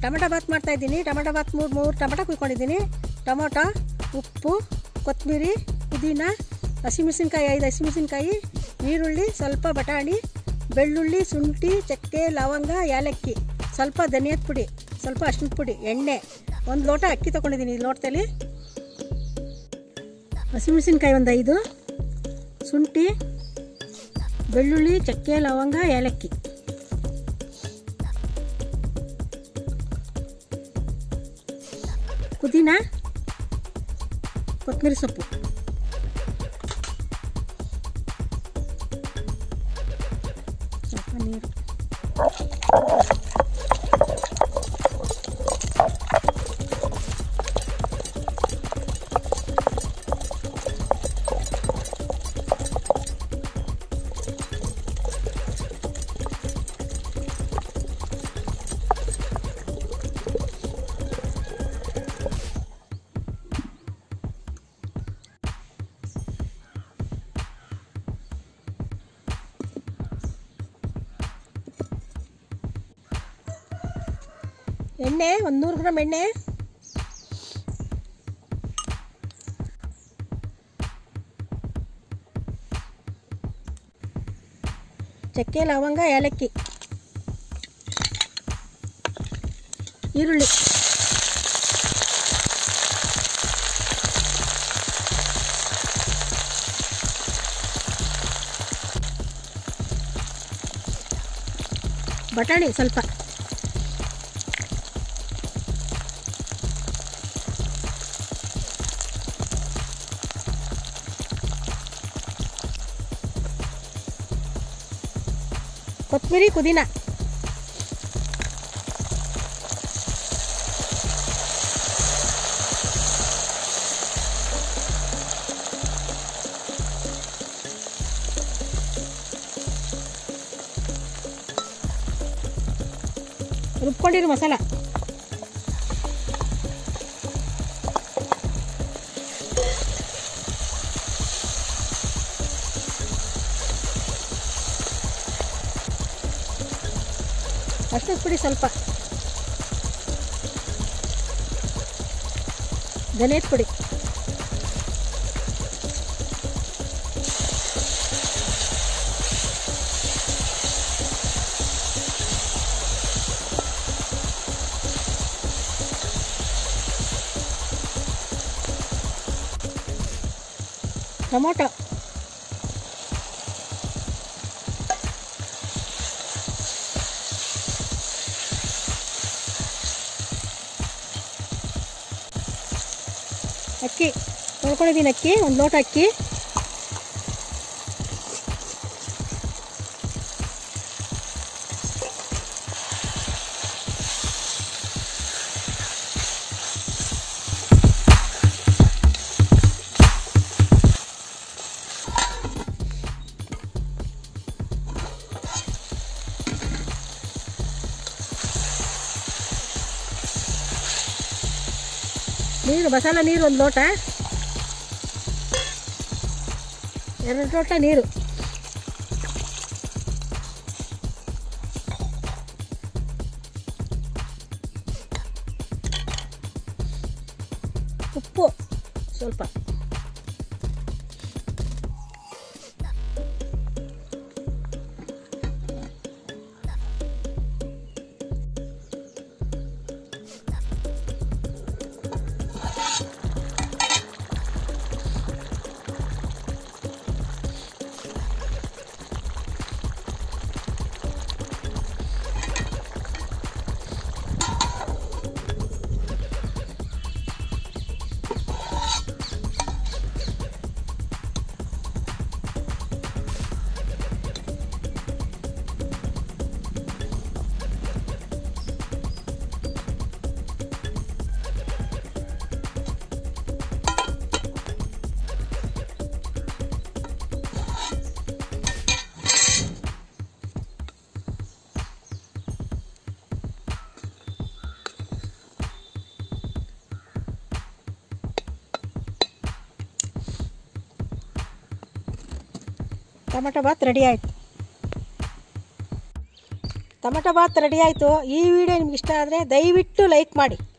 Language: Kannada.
ಟೊಮೆಟೊ ಬಾತ್ ಮಾಡ್ತಾಯಿದ್ದೀನಿ ಟೊಮೆಟೊ ಬಾತ್ ಮೂರು ಮೂರು ಟೊಮೆಟೊ ಕುಯ್ಕೊಂಡಿದ್ದೀನಿ ಟೊಮೊಟೊ ಉಪ್ಪು ಕೊತ್ತಂಬರಿ ಪುದೀನ ಹಸಿಮೆಣಸಿನ್ಕಾಯಿ ಐದು ಹಸಿಮೆಣಸಿನ್ಕಾಯಿ ಈರುಳ್ಳಿ ಸ್ವಲ್ಪ ಬಟಾಣಿ ಬೆಳ್ಳುಳ್ಳಿ ಶುಂಠಿ ಚಕ್ಕೆ ಲವಂಗ ಏಲಕ್ಕಿ ಸ್ವಲ್ಪ ಧನಿಯದ ಪುಡಿ ಸ್ವಲ್ಪ ಅರ್ಶಿನ ಪುಡಿ ಎಣ್ಣೆ ಒಂದು ಲೋಟ ಅಕ್ಕಿ ತೊಗೊಂಡಿದ್ದೀನಿ ಈ ಲೋಟದಲ್ಲಿ ಹಸಿಮೆಣಸಿನ್ಕಾಯಿ ಒಂದು ಐದು ಶುಂಠಿ ಬೆಳ್ಳುಳ್ಳಿ ಚಕ್ಕೆ ಲವಂಗ ಏಲಕ್ಕಿ ಪುದೀನ ಕೊತ್ತಂಬರಿ ಸೊಪ್ಪು ಸ್ವಲ್ಪ ನೀರು ಎಣ್ಣೆ ಒಂದು ನೂರು ಗ್ರಾಮ್ ಎಣ್ಣೆ ಚಕ್ಕೆ ಲವಂಗ ಏಲಕ್ಕಿ ಈರುಳ್ಳಿ ಬಟಾಣಿ ಸ್ವಲ್ಪ ಕೊತ್ತಂಬರಿ ಪುದೀನ ರುಬ್ಕೊಂಡಿರೋ ಮಸಾಲ ಅರ್ಶಿನ ಪುಡಿ ಸ್ವಲ್ಪ ಧನಿಯದ ಪುಡಿ ಟೊಮೊಟೊ ಅಕ್ಕಿ ತೊಳ್ಕೊಂಡಿದ್ದೀನಿ ಅಕ್ಕಿ ಒಂದು ಲೋಟ ಅಕ್ಕಿ ನೀರು ಮಸಾಲ ನೀರು ಒಂದು ಲೋಟ ಎರಡು ಲೋಟ ನೀರು ಉಪ್ಪು ಸ್ವಲ್ಪ ಟೊಮೆಟೊ ಬಾತ್ ರೆಡಿ ಆಯಿತು ಟೊಮೆಟೊ ಬಾತ್ ರೆಡಿ ಆಯಿತು ಈ ವಿಡಿಯೋ ನಿಮ್ಗೆ ಇಷ್ಟ ಆದರೆ ದಯವಿಟ್ಟು ಲೈಕ್ ಮಾಡಿ